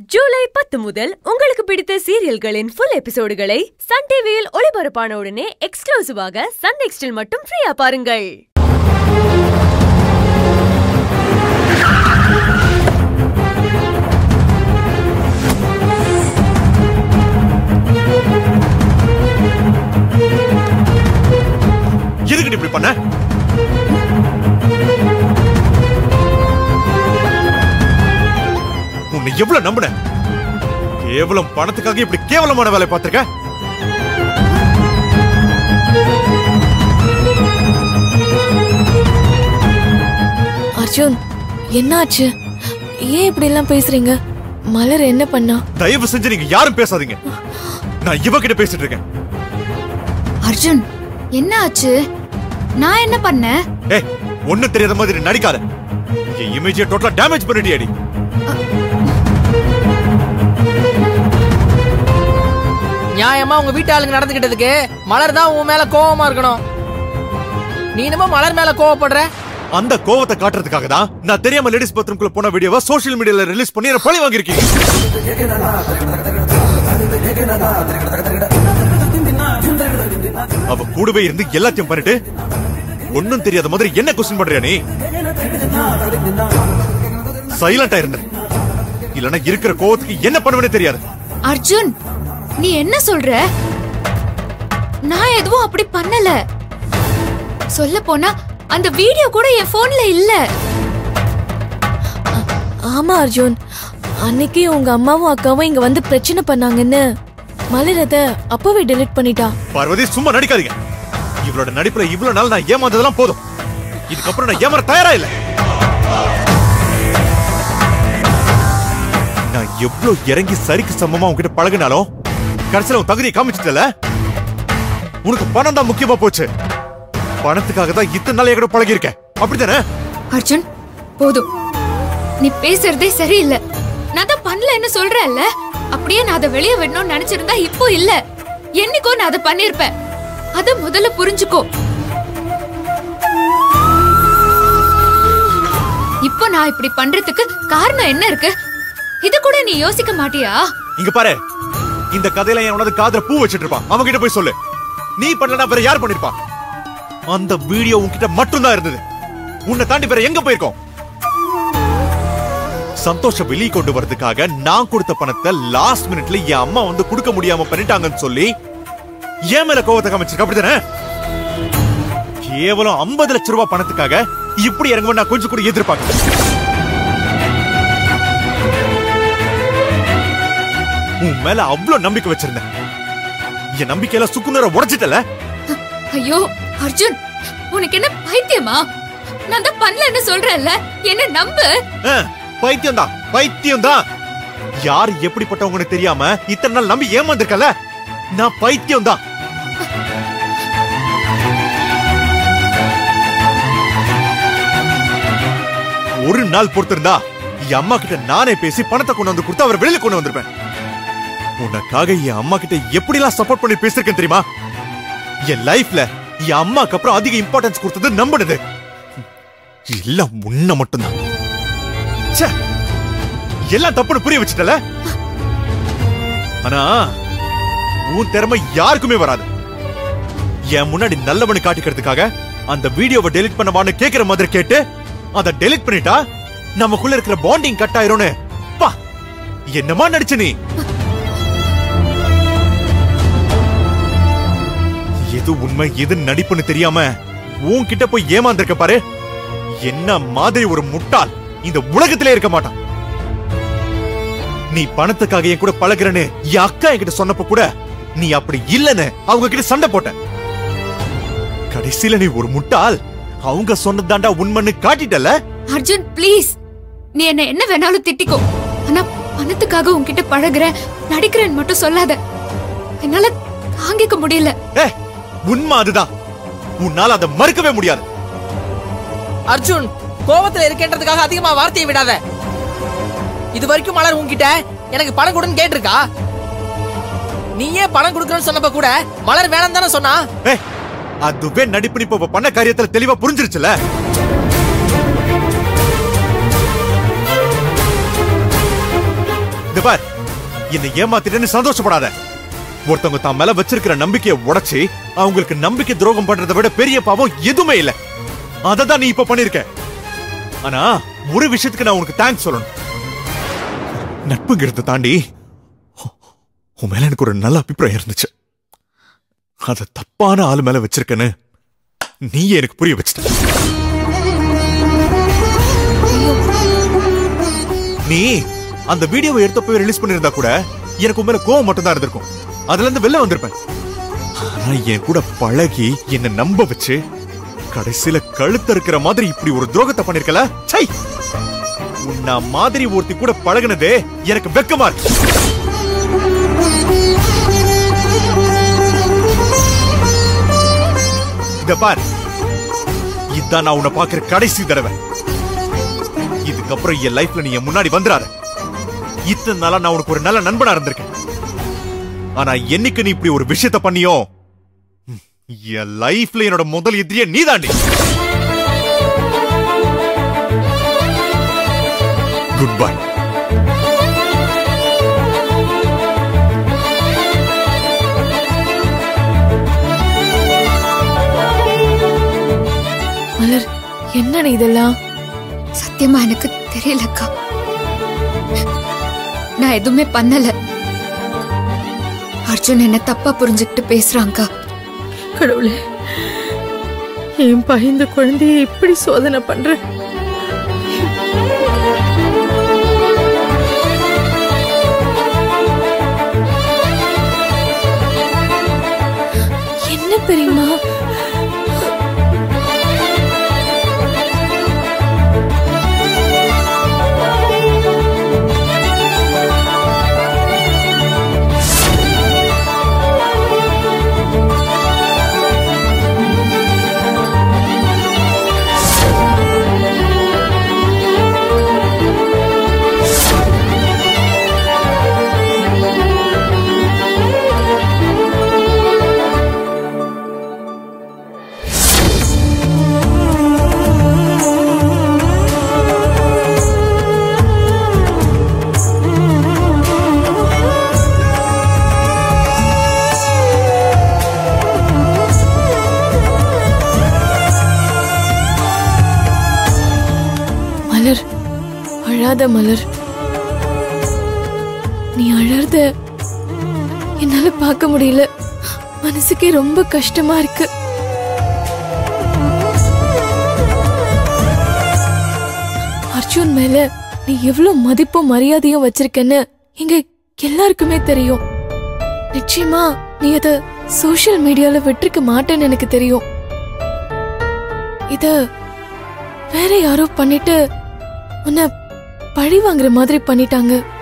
ஜூலை பத்து முதல் உங்களுக்கு பிடித்த சீரியல்களின் ஃபுல் எபிசோடுகளை சன் டிவியில் ஒளிபரப்பான உடனே எக்ஸ்க்ளூசிவாக சன் நெக்ஸ்டில் மட்டும் ஃப்ரீயா பாருங்கள் எதுக்கு இப்படி பண்ண உன்னை எவ்வளவு நம்பின கேவலம் பணத்துக்காக இப்படி கேவலமான வேலை பார்த்திருக்க அர்ஜுன் என்னாச்சு ஏன் இப்படி எல்லாம் பேசுறீங்க மலர் என்ன பண்ணா தயவு செஞ்சு நீங்க யாரும் பேசாதீங்க நான் இவகிட்ட பேசிட்டு இருக்கேன் அர்ஜுன் என்ன ஆச்சு நான் என்ன பண்ணேன் ஏய் ஒண்ணும் தெரியாத மாதிரி நடிக்காத என் இமேஜை டோட்டலா டேமேஜ் பண்ணிட்டியாடி நியாயமா உங்க வீட்டாளுங்க நடந்துகிட்டதுக்கு மலர் தான் உன் மேல கோவமா இருக்கணும் நீ என்னமோ மலர் மேல கோவப்படுற அந்த கோவத்தை காட்டுறதுக்காக தான் நான் தெரியாம லேடிஸ் பாத்ரூம்குள்ள போன வீடியோவை சோஷியல் மீடியால ரிலீஸ் பண்ணி என்ன பழி வாங்கியிருக்கீங்க அவ கூடவே இருந்து எல்லாத்தையும் பண்ணிட்டு ஒண்ணும் தெரியாத மாதிரி என்ன கொஸ்டின் பண்றியா நீ சைலண்டா இருந்த இல்லனா இருக்கிற கோவத்துக்கு என்ன பண்ணுவேனே தெரியாது அர்ஜுன் நீ என்ன சொல்ற நான் எதுவும் அப்படி பண்ணல சொல்ல போனா அந்த வீடியோ கூட என் போன்ல இல்ல ஆமா அர்ஜுன் அன்னைக்கு உங்க அம்மாவும் அக்காவும் இங்க வந்து பிரச்சனை பண்ணாங்கன்னு மலர் அத அப்பவே டெலீட் பண்ணிட்டா பார்வதி சும்மா நடிக்காதீங்க இவளோட நடிப்புல இவ்வளவு நாள் நான் ஏமாந்ததெல்லாம் போதும் இதுக்கப்புறம் நான் ஏமாற தயாரா இல்ல நான் எவ்வளவு இறங்கி சரிக்கு சமமா உன்கிட்ட பழகினாலும் கடைசியில உன் தகுதியை காமிச்சிட்டல உனக்கு பணம் தான் முக்கியமா போச்சு பணத்துக்காக தான் இத்தனை நாள் என் கூட பழகி இருக்கேன் அப்படித்தானே அர்ஜுன் போதும் நீ பேசுறதே சரியில்லை நான் தான் பண்ணலன்னு சொல்றேன்ல அப்படியே நான் அதை வெளியே விடணும்னு நினைச்சிருந்தா இப்போ இல்ல என்னைக்கோ நான் அதை பண்ணிருப்பேன் அத முதல்ல புரிஞ்சுக்கோ இப்போ நான் இப்படி பண்றதுக்கு காரணம் என்ன இருக்கு இது கூட நீ யோசிக்க மாட்டியா இங்க பாரு இந்த கதையில என் உனது காதுல பூ வச்சிட்டு இருப்பான் அவன் கிட்ட போய் சொல்லு நீ பண்ணலனா வேற யார் பண்ணிருப்பா அந்த வீடியோ உன்கிட்ட மட்டும்தான் இருந்தது உன்னை தாண்டி வேற எங்க போயிருக்கோம் சந்தோஷம் வெளியே கொண்டு வரதுக்காக நான் கொடுத்த பணத்தை லாஸ்ட் மினிட்ல என் அம்மா வந்து கொடுக்க முடியாம பண்ணிட்டாங்கன்னு சொல்லி என் மேல கோவத்தை காமிச்சிருக்க அப்படித்தானே கேவலம் 50 லட்சம் ரூபாய் பணத்துக்காக இப்படி இறங்குவோம் நான் கொஞ்சம் கூட எதிர்பார்க்கல உன் மேல அவ்வளவு நம்பிக்கை வச்சிருந்தேன் என் நம்பிக்கையில சுக்குநரை உடைச்சிட்டல ஐயோ அர்ஜுன் உனக்கு என்ன பைத்தியமா நான் தான் பண்ணலன்னு சொல்றேன்ல என்ன நம்பு பைத்தியம் தான் பைத்தியம் தான் யார் எப்படிப்பட்டவங்கன்னு தெரியாம இத்தனை நாள் நம்பி ஏமாந்திருக்கல நான் பைத்தியம் தான் ஒரு நாள் பொறுத்திருந்தா என் அம்மா கிட்ட நானே பேசி பணத்தை கொண்டு வந்து கொடுத்து அவர் வெளியில கொண்டு வந்திருப்பேன் உனக்காக என் அம்மா கிட்ட எப்படிலாம் சப்போர்ட் பண்ணி பேசிருக்கேன் தெரியுமா என் லைஃப்ல என் அம்மாக்கு அப்புறம் அதிக இம்பார்ட்டன்ஸ் கொடுத்தது நம்பினது எல்லாம் உன்ன மட்டும்தான் ச்சே, எல்லாம் தப்புன்னு புரிய வச்சுட்டல ஆனா உன் திறமை யாருக்குமே வராது என் முன்னாடி நல்லவனு காட்டிக்கிறதுக்காக அந்த வீடியோவை டெலீட் பண்ணவான்னு கேக்குற மாதிரி கேட்டு அதை டெலீட் பண்ணிட்டா நமக்குள்ள இருக்கிற பாண்டிங் கட் ஆயிரும்னு பா என்னமா நடிச்ச நீ எது உண்மை எது நடிப்புன்னு தெரியாம உன்கிட்ட போய் ஏமாந்திருக்க பாரு என்ன மாதிரி ஒரு முட்டாள் இந்த உலகத்திலே இருக்க மாட்டான் நீ பணத்துக்காக என் கூட பழகுறன்னு என் அக்கா என்கிட்ட சொன்னப்ப கூட நீ அப்படி இல்லன்னு அவங்க கிட்ட சண்டை போட்ட கடைசியில நீ ஒரு முட்டாள் அவங்க சொன்னதாண்டா உண்மைன்னு காட்டிட்டல அர்ஜுன் ப்ளீஸ் நீ என்ன என்ன வேணாலும் திட்டிக்கோ ஆனா பணத்துக்காக உன்கிட்ட பழகுறேன் நடிக்கிறேன்னு மட்டும் சொல்லாத என்னால தாங்கிக்க முடியல ஏ உண்மை அதுதான் உன்னால அதை மறுக்கவே முடியாது அர்ஜுன் கோவத்துல இருக்கேன்றதுக்காக அதிகமா வார்த்தையை விடாத இது வரைக்கும் மலர் உன்கிட்ட எனக்கு பணம் கொடுன்னு கேட்டிருக்கா நீ ஏன் பணம் கொடுக்கணும்னு சொன்னப்ப கூட மலர் வேணாம் தானே சொன்னா ஏ அதுவே நடிப்பு நீ இப்ப பண்ண காரியத்துல தெளிவா புரிஞ்சிருச்சுல இந்த இந்த பார் என்னை ஏமாத்திட்டேன்னு சந்தோஷப்படாத ஒருத்தவங்க தான் மேல வச்சிருக்கிற நம்பிக்கையை உடைச்சு அவங்களுக்கு நம்பிக்கை துரோகம் பண்றதை விட பெரிய பாவம் எதுவுமே இல்ல அதை தான் நீ இப்ப பண்ணிருக்க ஆனா ஒரு விஷயத்துக்கு நான் உனக்கு தேங்க்ஸ் சொல்லணும் நட்புங்கிறத தாண்டி உன் மேல எனக்கு ஒரு நல்ல அபிப்பிராயம் இருந்துச்சு அத தப்பான ஆளு மேல வச்சிருக்கேன்னு நீ எனக்கு புரிய வச்சிட்ட நீ அந்த வீடியோவை எடுத்தப்பவே ரிலீஸ் பண்ணிருந்தா கூட எனக்கு உன் மேல கோவம் மட்டும் தான் இருந்திருக்கும் அதுல இருந்து வெளில வந்திருப்பேன் ஆனா என் கூட பழகி என்ன நம்ப வச்சு கடைசியில கழுத்த இருக்கிற மாதிரி இப்படி ஒரு துரோகத்தை பண்ணிருக்கல சை உன்ன மாதிரி ஒருத்தி கூட பழகுனதே எனக்கு வெக்கமா இருக்கு இத பார் இதான் நான் உன்னை பாக்குற கடைசி தடவை இதுக்கப்புறம் என் லைஃப்ல நீ என் முன்னாடி வந்துடாத இத்தனை நாளா நான் உனக்கு ஒரு நல்ல நண்பனா இருந்திருக்கேன் ஆனா என்னைக்கு நீ இப்படி ஒரு விஷயத்த பண்ணியோ ம், என் லைஃப்ல என்னோட முதல் எதிரிய நீதாண்டி குட் பை மலர் என்னடி இதெல்லாம் சத்தியமா எனக்கு தெரியலக்கா நான் எதுவுமே பண்ணல அர்ஜுன் என்ன தப்பா புரிஞ்சுக்கிட்டு பேசுறாங்கக்கா கடவுளே என் பயந்த குழந்தைய இப்படி சோதனை பண்ற என்ன பெரியம்மா மலர் அழாத மலர் நீ அழறத என்னால பார்க்க முடியல மனசுக்கே ரொம்ப கஷ்டமா இருக்கு அர்ஜுன் மேல நீ எவ்வளவு மதிப்பும் மரியாதையும் வச்சிருக்கன்னு எங்க எல்லாருக்குமே தெரியும் நிச்சயமா நீ அத சோஷியல் மீடியால விட்டிருக்க மாட்டேன்னு எனக்கு தெரியும் இத வேற யாரோ பண்ணிட்டு உன்னை பழி வாங்குற மாதிரி பண்ணிட்டாங்க